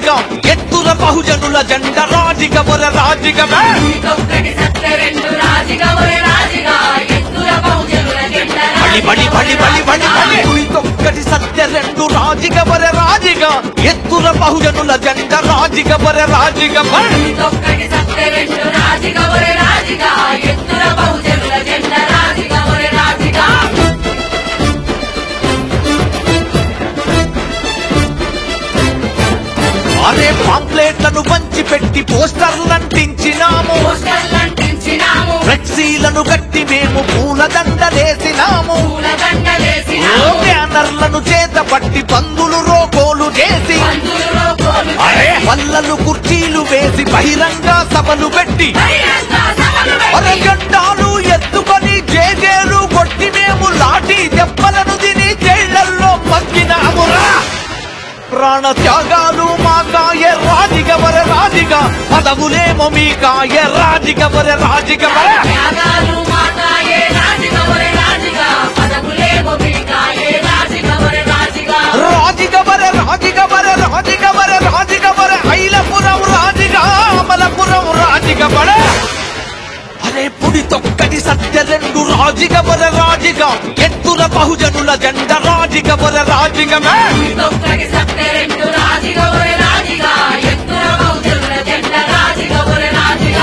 రాజిగా ఎత్తుల బహుజనుల జెండ రాజిగ వర రాజిగమే ఒక్కటి సత్య రెండు రాజిగా ఒరే రాజిగా ఎత్తుల బహుజనుల జెండ బలి బలి బలి బలి బలి బలి ఉరికొక్కటి సత్య రెండు రాజిగ వర రాజిగా ఎత్తుల బహుజనుల జెండ రాజిగ వర రాజిగమే ఒక్కటి సత్య రెండు రాజిగా ఒరే రాజిగా ఎత్తుల బహుజనుల జెండ రాజిగా ఒరే రాజిగా అరే పాంప్లెట్లను పంచి పెట్టి పోస్టర్లు అంటించినాము పోస్టర్లంటించినాము ఫ్లెక్సీలను గట్టి మేము పూలదండలేసినాము పూలదండలేసినాము బ్యానర్లను చేత పట్టి పందులు రోకోలు చేసి పందులలో కోలు అరే పల్లలు కుర్చీలు వేసి బహిరంగ సభలు పెట్టి బహిరంగ సభలు అరే పెట్టి గంటాలు ఎత్తుకొని జేజేలు కొట్టి మేము లాఠీ దెబ్బలను తిని జైళ్లల్లో మగ్గినామురా ప్రాణ త్యాగాలు మా కాయ రాజిగవర రాజిగా పదవులేమో మీ కాయ రాజిగవర రాజిగవర త్యాగాలు మాతాయే రాజిగా ఒరే రాజిగా పదవులేమో మీకాయే రాజిగా ఒరే రాజిగా రాజిగవర రాజిగవర రాజిగవర రాజిగవర ఐలపురం రాజిగా అమలపురం రాజిగవర అరే పుడి తొక్కటి సత్య రెండు రాజిగవర రాజిగా ఎత్తుల బహుజనుల జెండ రాజిగవర రాజిగమే ఒక్కటి సత్య రెండు రాజిగా ఒరే రాజిగా ఎత్తుల బహుజనుల జెండ రాజిగా ఒరే రాజిగా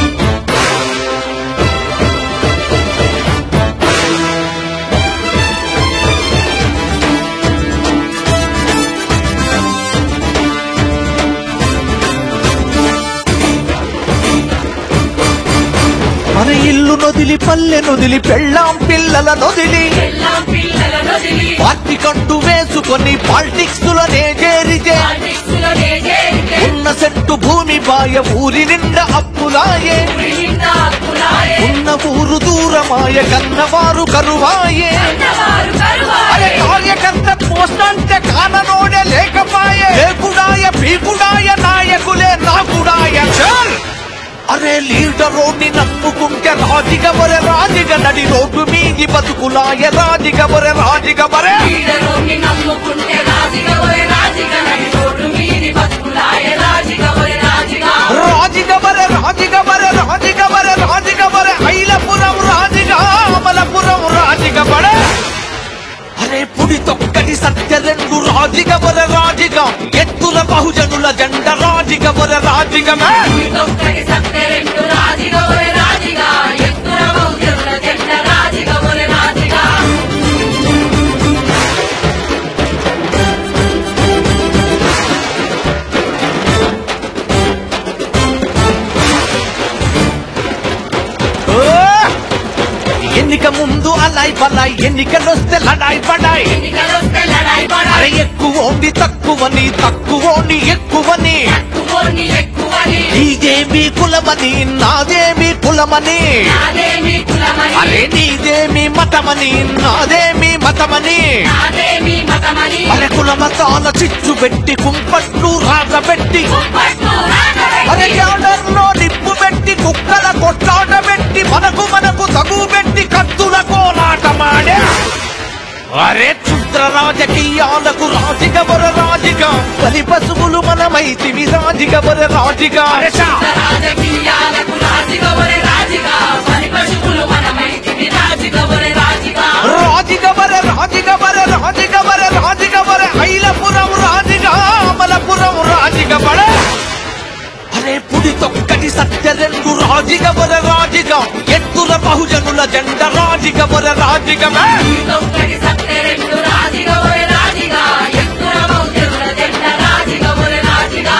మన ఇల్లు నొదిలి పల్లె నొదిలి పెళ్ళాం పిల్లల నొదిలి ఎల్లాం పిల్లల నొదిలి పార్టీ కంటూ వేసుకొని పాలిటిక్స్ లోనే చేరితే పాలిటిక్స్లో చేరితే ఉన్న సెట్టు భూమి బాయ ఊరి నిండా అప్పులాయే నిండా హక్కులాయే ఉన్న ఊరు దూరమాయ కన్నవారు కరువాయే అన్నవారు అరే కరువాయే కార్యకర్త పోస్ట్ అంటే కాననోడే లేకపాయే లేకుడాయ పీకుడాయ నాయకులే నాకుడాయ చల్ అరే లీడరోని నమ్ముకుంటే రాజిగ వరే రాజిగ నడి రోడ్డు మీది బతుకులాయ రాజిగ వరే రాజిగ వరే లీడరోని నమ్ముకుంటే రాజిగా ఒరే రాజిగా నడి రోడ్డు మీది బతుకులాయే రాజిగా ఒరే రాజిగా రాజిగ వరే రాజిగ వరే రాజిగ వరే రాజిగ వరే ఐలపురం రాజిగ అమలపురం రాజిగ వరే అరే పుడి తొక్కటి సత్య రెండు రాజిగ వరే రాజిగ ఎత్తుల బహుజనుల జెండ రాజిగ వరే రాజిగమే ఒక్కటి సత్య రెండు రాజిగా ఒరే రాజిగా ఎత్తుల బహుజనుల జెండ రాజిగా ఒరే రాజిగా ఓ! ఎన్నిక ముందు అలాయ్ బలాయ్ ఎన్నికలొస్తే లడాయ్ పడాయ్ ఎన్నికలొస్తే లడాయి అరే పడాయి ఎక్కువోండి తక్కువని తక్కువోండి ఎక్కువని ఎక్కువని ఎక్కువని నీదేమి కులమని నాదేమి కులమని నాదేమి కులమని అరే నీదేమి మతమని నాదేమి మతమని నాదేమి మతమని అరే కుల మతాల చిచ్చు పెట్టి కుంపట్లు రాజబెట్టి పట్టు అరే రాజబెట్టి యాడర్లో నిప్పు పెట్టి కుక్కల కొట్లాట పెట్టి మనకు మనకు తగు పెట్టి కత్తుల కోలాటమాడే అరే క్షుద్ర రాజకీయాలకు రాజిక వర రాజిక బలి పశువులు మనమైతివి రాజిక వర రాజిక అరే శా! రాజకీయాలకు రాజిగా ఒరే రాజిగా పని పశువులు మనమైతివి రాజిగా ఒరే రాజిగా రాజిక వర రాజిక వర రాజిక వర రాజిక వర ఐలపురం రాజిక అమలపురం రాజిక వర అరే పుడి తొక్కటి సత్య రెండు రాజిక వర రాజిక ఎత్తుల బహుజనుల జెండ రాజిక వర రాజికమే ఒక్కటి సత్య రెండు రాజిగా ఒరే రాజిగా ఎత్తుల బహుజనుల జెండ రాజిగా ఒరే రాజిగా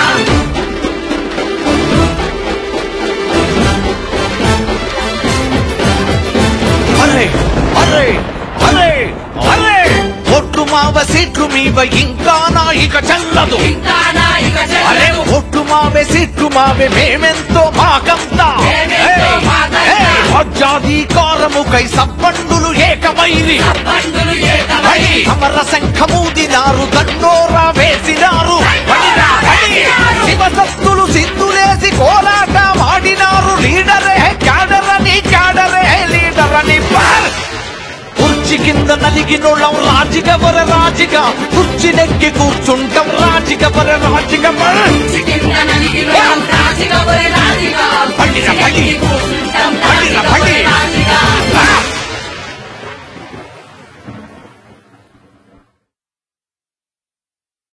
అరే అరే అరే అరే ఒట్టు మావ సీట్లు మీవ ఇంకా నా ఇక చల్లదు ఇంకా నాయిక అరే చెల్లెలు ఒట్టు మావే సీట్లు మావే మేమెంతో మాకంతా మేమెంతో మాకంతా. రాజ్యాధికారముకై సబ్బండులు ఏకమైరి బంధులు పడి ఏకమై అమర శంఖమూదినారు దండోరా వేసినారు పడిరా, పడి. శివసత్తులు సింధులేసి కోలాట వాడినారు లీడరే క్యాడర్ అని క్యాడరే లీడర్ అని పార్. కుర్చీ కింద నలిగినోళ్ళం రాజిగ వర రాజిగా కుర్చీ నెక్కి కూర్చుంటాం రాజిగ వర రాజిగ వర కింద నలిగిన రాజిగా ఒరే రాజిగా పగిన పగి